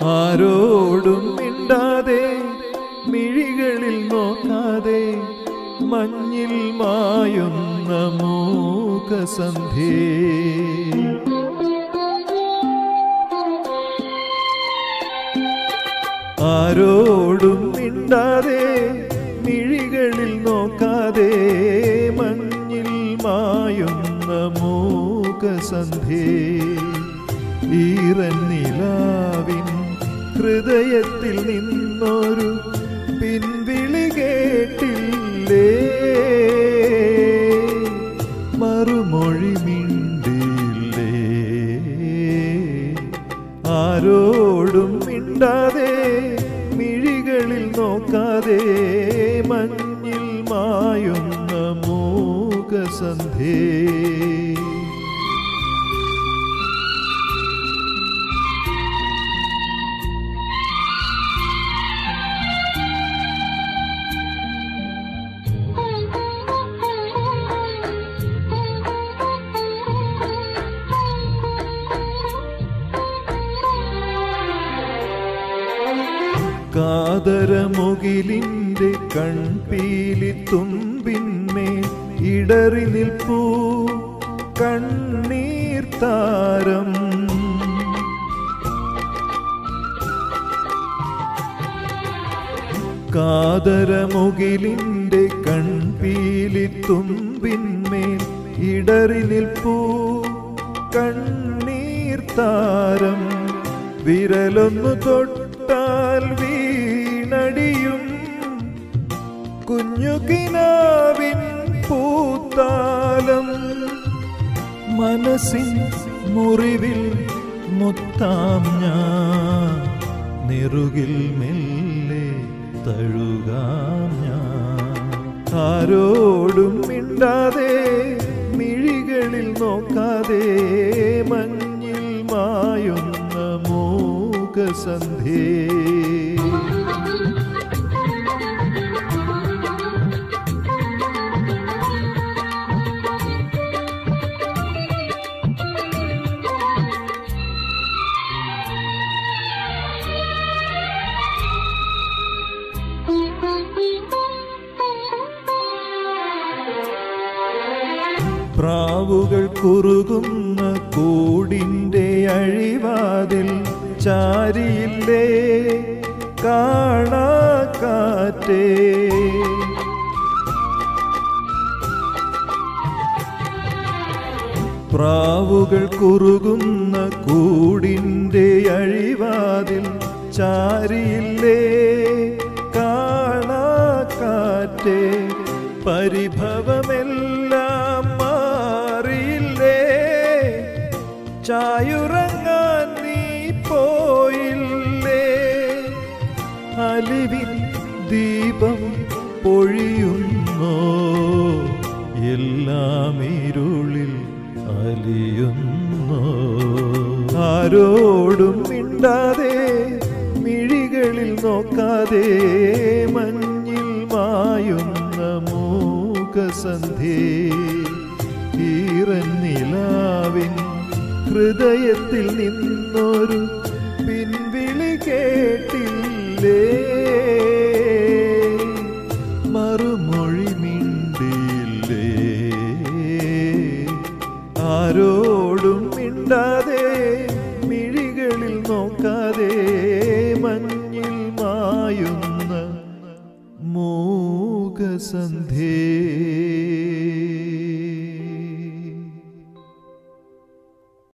ആരോടും മിണ്ടാതെ മിഴികളിൽ നോക്കാതെ മഞ്ഞിൽ മായുന്ന മൂകസന്ധ്യേ ആരോടും മിണ്ടാതെ മിഴികളിൽ നോക്കാതെ മഞ്ഞിൽ മായുന്ന മൂകസന്ധ്യേ ഈറൻ നിലാവിൻ ഹൃദയത്തിൽ നിന്നൊരു പിൻവിളി കേട്ടില്ലേ മറുമൊഴി മിണ്ടില്ലേ ആരോടും മിണ്ടാതെ മിഴികളിൽ നോക്കാതെ മഞ്ഞിൽ മായുന്ന മൂകസന്ധ്യേ കാതരമുകിലിൻ്റെ കൺപീലി തുമ്പിന്മേൽ ഇടറി നിൽപ്പൂ കണ്ണീർ താരം കാതരമുകിലിൻ്റെ കൺപീലി തുമ്പിന്മേൽ ഇടറി നിൽപ്പൂ കണ്ണീർ താരം വിരലൊന്നു തൊട്ടാൽ വീണടിയും കുഞ്ഞുകിനാവിൻ പൂത്താലം മനസ്സിൻ മുറിവിൽ മുത്താം ഞാൻ നെറുകിൽ മെല്ലെ തഴുകാം ഞാൻ ആരോടും മിണ്ടാതെ മിഴികളിൽ നോക്കാതെ മഞ്ഞിൽ മായുന്ന മൂകസന്ധ്യേ പ്രാവുകൾ കുറുകുന്ന കൂടിൻ്റെ അഴിവാതിൽ ചാരിയില്ലേ കാണാ കാറ്റേ പ്രാവുകൾ കുറുകുന്ന കൂടിൻ്റെ അഴിവാതിൽ ചാരിയില്ലേ കാണാ കാറ്റേ പരിഭവമെല്ലാം മാറിയില്ലേ ചായുറങ്ങാൻ നീ പോയില്ലേ അലിവിൻ ദീപം പൊഴിയുന്നോ എല്ലാം ഇരുളിൽ അലിയുന്നോ ആരോടും മിണ്ടാതെ മിഴികളിൽ നോക്കാതെ മഞ്ഞിൽ മായുന്ന മൂകസന്ധ്യേ ഈറൻ നിലാവിൻ ഹൃദയത്തിൽ നിന്നൊരു പിൻവിളി കേട്ടില്ലേ മറുമൊഴി മിണ്ടില്ലേ ആരോടും മിണ്ടാതെ മിഴികളിൽ നോക്കാതെ മഞ്ഞിൽ മായുന്ന മൂകസന്ധ്യേ